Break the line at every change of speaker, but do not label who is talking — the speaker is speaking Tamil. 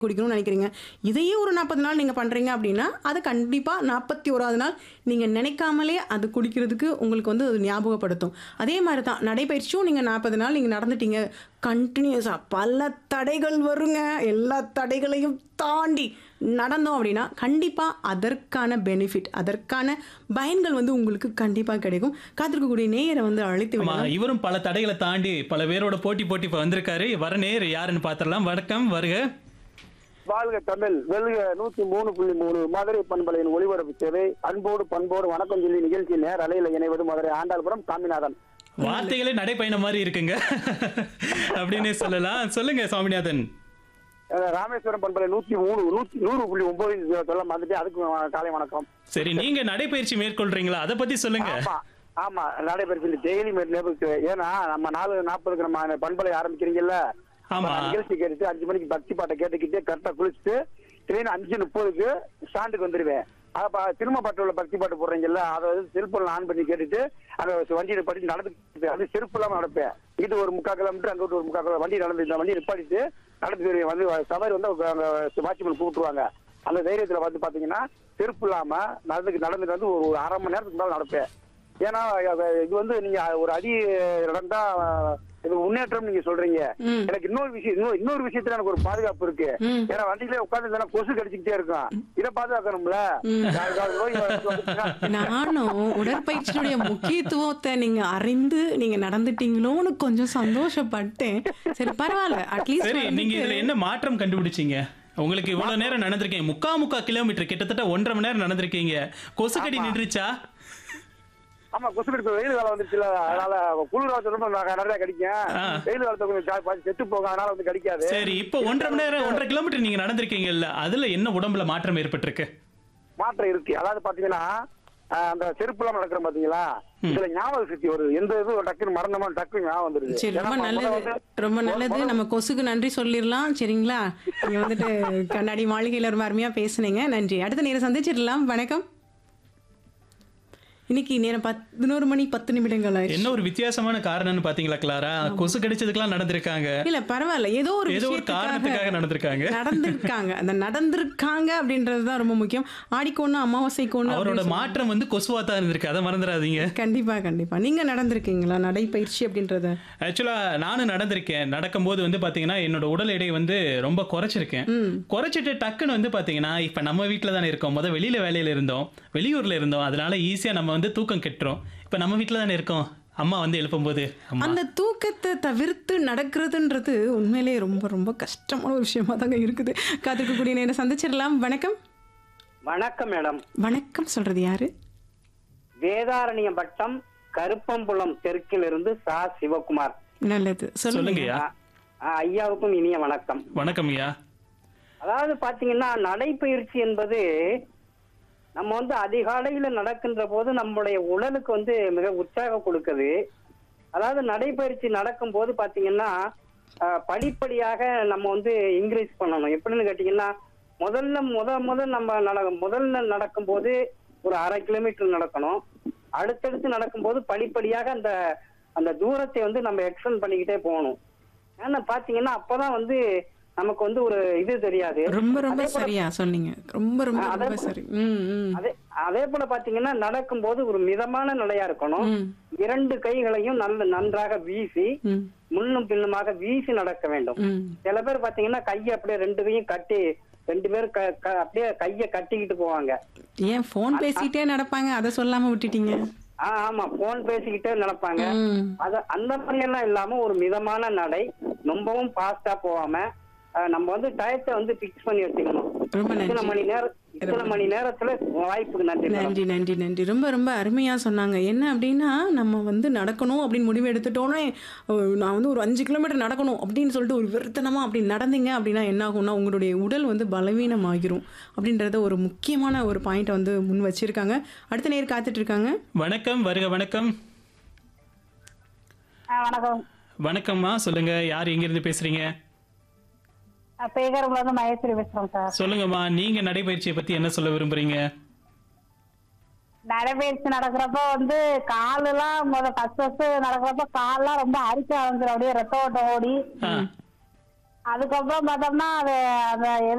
குடிக்கணும்னு நினைக்கிறீங்க இதையே ஒரு நாற்பது நாள் நீங்கள் பண்ணுறீங்க அப்படின்னா அது கண்டிப்பாக நாற்பத்தி ஓராவது நாள் நீங்கள் நினைக்காமலே அது குடிக்கிறதுக்கு உங்களுக்கு வந்து அது ஞாபகப்படுத்தும் அதே மாதிரி தான் நடைபயிற்சியும் நீங்கள் நாற்பது நாள் நீங்கள் நடந்துட்டீங்க கண்டினியூஸாக பல தடைகள் வருங்க எல்லா தடைகளையும் தாண்டி நடந்தோம் அப்படின்னா கண்டிப்பாக அதற்கான பெனிஃபிட் அதற்கான பயன்கள் வந்து உங்களுக்கு கண்டிப்பாக கிடைக்கும் காத்திருக்கக்கூடிய நேயரை வந்து அழைத்து
ஆமா
விடலாம்
இவரும் பல தடைகளை தாண்டி பல பேரோட போட்டி போட்டி இப்ப வந்திருக்காரு வர நேர் யாருன்னு பாத்திரலாம் வணக்கம் வருக
வாழ்க தமிழ் வெல்க நூத்தி மூணு புள்ளி மூணு மதுரை பண்பலையின் ஒளிபரப்பு சேவை அன்போடு பண்போடு வணக்கம் சொல்லி நிகழ்ச்சி நேர் அலையில இணைவது மதுரை ஆண்டாள்புரம் சாமிநாதன்
வார்த்தைகளே நடைப்பயணம் மாதிரி இருக்குங்க அப்படின்னு சொல்லலாம் சொல்லுங்க சுவாமிநாதன்
அஹ் ராமேஸ்வரம் பண்பலை நூத்தி மூணு நூத்தி நூறு புள்ளி ஒன்பது சொல்ல வந்துட்டு அதுக்கு வ- காலை வணக்கம்
சரி நீங்க நடைப்பயிற்சி மேற்கொள்றீங்களா அதை பத்தி சொல்லுங்க
ஆமா ஆமா நடைபெறுச்சு டெய்லி நேபுக்கு ஏன்னா நம்ம நாலு நாற்பதுக்கு நம்ம பண்பலை ஆரம்பிக்கிறீங்கல்ல
ஆமா.
அப்ப நான் நிகழ்ச்சி கேட்டுட்டு அஞ்சு மணிக்கு பக்தி பாட்டை கேட்டுக்கிட்டே கரெக்டா குளிச்சுட்டு திடீர்னு அஞ்சு முப்பதுக்கு ஸ்டாண்டுக்கு வந்துருவேன் அப்ப திரும்ப பாட்டு உள்ள பக்தி பாட்டு போடுறீங்கல்ல அதை வந்து செல்போன்ல ஆன் பண்ணி கேட்டுட்டு அந்த வண்டியில படிச்சு நடந்து அது செருப்பு இல்லாம நடப்பேன் இது ஒரு முக்கால் கிலோமீட்டர் அங்கிட்டு ஒரு முக்கால் கிலோமீட்டர் வண்டி நடந்து இந்த வண்டி நிப்பாடிட்டு நடந்து போயிருவேன். வந்து சவாரி வந்து அங்க வாட்ச்மேன் கூப்பிட்டுருவாங்க அந்த தைரியத்துல வந்து பாத்தீங்கன்னா செருப்பு இல்லாம நடந்துக்கு நடந்துட்டு வந்து ஒரு அரை மணி நேரத்துக்கு மேல நடப்பேன் ஏன்னா அஹ், இது வந்து நீங்க ஒரு அடி நடந்தா அஹ், இது முன்னேற்றம் நீங்க சொல்றீங்க
ம்.
எனக்கு இன்னொரு விஷயம் இன்னொரு இன்னொரு விஷயத்துல எனக்கு ஒரு பாதுகாப்பு இருக்கு
ம்.
ஏன்னா வண்டியிலே உட்கார்ந்து கொசு கடிச்சுக்கிட்டே இருக்கும் இதை பாதுகாக்கணும்ல யாருக்காவது நோய் வந்துச்சுன்னா,
நானும் உடற்பயிற்சியுடைய முக்கியத்துவத்தை நீங்க அறிந்து நீங்க நடந்துட்டீங்களோன்னு கொஞ்சம் சந்தோஷப்பட்டேன் சரி பரவாயில்ல
சரி நீங்க இதுல
அட்லீஸ்ட்
என்ன மாற்றம் கண்டுபிடிச்சீங்க உங்களுக்கு இவ்வளவு நேரம் நடந்திருக்கீங்க முக்கா முக்கா கிலோமீட்டர் கிட்டத்தட்ட ஒன்றரை மணி நேரம் நடந்திருக்கீங்க கொசுக்கடி நின்றுச்சா
ஆமா கொசு கடிப்பு வெயில் காலம் வந்துச்சுல அதனால குளிர் காலத்துல ரொம்ப ந- நிறைய கடிக்கும்
ஆ.
வெயில் காலத்துல கொஞ்சம் ஜா- பாதி செத்து போகும் அதனால வந்து கடிக்காது
சரி இப்போ ஒன்றரை மணி நேரம் ஒன்றரை கிலோமீட்டர் நீங்க நடந்திருக்கீங்கல்ல அதுல என்ன உடம்புல மாற்றம் ஏற்பட்டிருக்கு
மாற்றம் இருக்கு அதாவது பாத்தீங்கன்னா அஹ், அந்த செருப்பு எல்லாம் நடக்கிறோம் பாத்தீங்களா இதுல ஞாபக சக்தி வருது எந்த இது டக்குன்னு மறந்தமா டக்குன்னு ஞாபகம் வந்துருது
சரி ரொம்ப
ஏன்னா
நல்லது
முதல்ல வந்து-
ரொம்ப நல்லது நம்ம கொசுக்கு நன்றி சொல்லிடலாம் சரிங்களா நீங்க வந்துட்டு கண்ணாடி மாளிகையில ரொம்ப அருமையா பேசுனீங்க நன்றி அடுத்த நேரம் சந்திச்சிடலாம் வணக்கம் இன்னைக்கு நேரம் பதினோரு மணி பத்து நிமிடங்கள் ஆயிடுச்சு
என்ன ஒரு வித்தியாசமான காரணம்னு பாத்தீங்களா கிளாரா கொசு கடிச்சதுக்கெல்லாம் நடந்திருக்காங்க
இல்ல பரவாயில்ல ஏதோ ஒரு
ஏதோ ஒரு
விஷயத்துக்காக
காரணத்துக்காக நடந்திருக்காங்க
நடந்திருக்காங்க அந்த நடந்திருக்காங்க அப்படின்றது தான் ரொம்ப முக்கியம் ஆடிக்கு ஒண்ணு அமாவாசைக்கு ஒண்ணு
அவரோட
அப்படின்னு
மாற்றம் வந்து கொசுவா தான் இருந்திருக்கு அதை மறந்துடாதீங்க
சொல்லி- கண்டிப்பா கண்டிப்பா நீங்க நடந்திருக்கீங்களா நடைப்பயிற்சி அப்படின்றத
ஆக்சுவலா நானும் நடந்திருக்கேன் நடக்கும்போது வந்து பாத்தீங்கன்னா என்னோட உடல் எடை வந்து ரொம்ப குறைச்சிருக்கேன் குறைச்சிட்டு டக்குன்னு வந்து பாத்தீங்கன்னா இப்ப நம்ம வீட்ல தானே இருக்கோம் முத வெளியில வேலையில இருந்தோம் வெளியூர்ல இருந்தோம் அதனால ஈஸியா நம்ம வந்து தூக்கம் கெட்டுரும் இப்ப நம்ம வீட்ல தானே இருக்கோம் அம்மா வந்து எழுப்பும்போது அம்மா
அந்த தூக்கத்தை தவிர்த்து நடக்கிறதுன்றது உண்மையிலேயே ரொம்ப ரொம்ப கஷ்டமான ஒரு விஷயமா தாங்க இருக்குது காத்திருக்கக்கூடிய நேரம் சந்திச்சிடலாம் வணக்கம்
வணக்கம் மேடம்
வணக்கம் சொல்றது யாரு
வேதாரண்யம் வட்டம் கருப்பம்புலம் தெற்கில் இருந்து சா சிவகுமார்
நல்லது சொல்லுங்க
சொல்லுங்கய்யா
ஆ, ஆ, ஐயாவுக்கும் இனிய வணக்கம்
வணக்கம் ஐயா
அதாவது பாத்தீங்கன்னா நடைப்பயிற்சி என்பது நம்ம வந்து அதிகாலையில நடக்கின்ற போது நம்மளுடைய உடலுக்கு வந்து மிக உற்சாகம் கொடுக்குது அதாவது நடைப்பயிற்சி நடக்கும் போது பாத்தீங்கன்னா ஆ, படிப்படியாக நம்ம வந்து இன்க்ரீஸ் பண்ணணும் எப்படின்னு கேட்டீங்கன்னா முதல்ல முத முதல் நம்ம நட முதல்ல நடக்கும்போது ஒரு அரை கிலோமீட்டர் நடக்கணும் அடுத்தடுத்து நடக்கும்போது படிப்படியாக அந்த அந்த தூரத்தை வந்து நம்ம எக்ஸ்டெண்ட் பண்ணிக்கிட்டே போகணும் ஏன்னா பாத்தீங்கன்னா அப்பதான் வந்து நமக்கு வந்து ஒரு இது தெரியாது
ரொம்ப ரொம்ப
அதே போல-
சரியா சொன்னீங்க ரொம்ப ரொம்ப
ஆ,
ரொம்ப
அதே-
சரி ம் ம்
அதே அதே போல பாத்தீங்கன்னா நடக்கும்போது ஒரு மிதமான நிலையா இருக்கணும்
ம்.
இரண்டு கைகளையும் நல்ல நன்றாக வீசி
ம்
முன்னும் பின்னுமாக வீசி நடக்க வேண்டும்
ம்
சில பேர் பாத்தீங்கன்னா கையை அப்படியே ரெண்டு கையும் கட்டி ரெண்டு பேரும் க- க- அப்படியே கையை கட்டிக்கிட்டு போவாங்க
ஏன் ஃபோன் பேசிட்டே நடப்பாங்க அதை சொல்லாம விட்டுட்டீங்க
ஆ, ஆமா போன் பேசிக்கிட்டே நடப்பாங்க
ம்
அத அந்த மாதிரி எல்லாம் இல்லாம ஒரு மிதமான நடை ரொம்பவும் ஃபாஸ்டா போகாம அஹ், நம்ம வந்து டயத்தை வந்து பிக்ஸ் பண்ணி வச்சுக்கணும்
ரொம்ப
இத்தனை
நன்றி
மணி நேரம் இத்தனை மணி நேரத்துல வாய்ப்புக்கு நன்றி மேடம்.
நன்றி நன்றி நன்றி ரொம்ப ரொம்ப அருமையாக சொன்னாங்க என்ன அப்படின்னா நம்ம வந்து நடக்கணும் அப்படின்னு முடிவு எடுத்துட்டோன்னே அஹ், நான் வந்து ஒரு அஞ்சு கிலோமீட்டர் நடக்கணும் அப்படின்னு சொல்லிட்டு ஒரு விருத்தனமாக அப்படி நடந்தீங்க அப்படின்னா என்ன ஆகும்னா உங்களுடைய உடல் வந்து பலவீனமாகிரும் அப்படின்றத ஒரு முக்கியமான ஒரு பாயிண்ட்டை வந்து முன் வச்சிருக்காங்க அடுத்த நேர் காத்துட்டு இருக்காங்க
வணக்கம் வருக வணக்கம்
வணக்கம்
வணக்கம்மா சொல்லுங்க யார் எங்க இருந்து பேசுறீங்க
பேகரம்ல இருந்து மகேஸ்வரி பேசுறோம் சார்
சொல்லுங்கம்மா நீங்க நடைபயிற்சியை பத்தி என்ன சொல்ல விரும்புறீங்க
நடைபயிற்சி நடக்கிறப்ப வந்து காலெல்லாம் முத ஃபர்ஸ்ட் ஃபர்ஸ்ட் நடக்கிறப்ப கால்லாம் ரொம்ப அரிக்க ஆரம்பிச்சிடும் அப்படியே ரத்த ஓட்டம் ஓடி
ஆ
அதுக்கப்புறம் பார்த்தோம்னா அது அந்த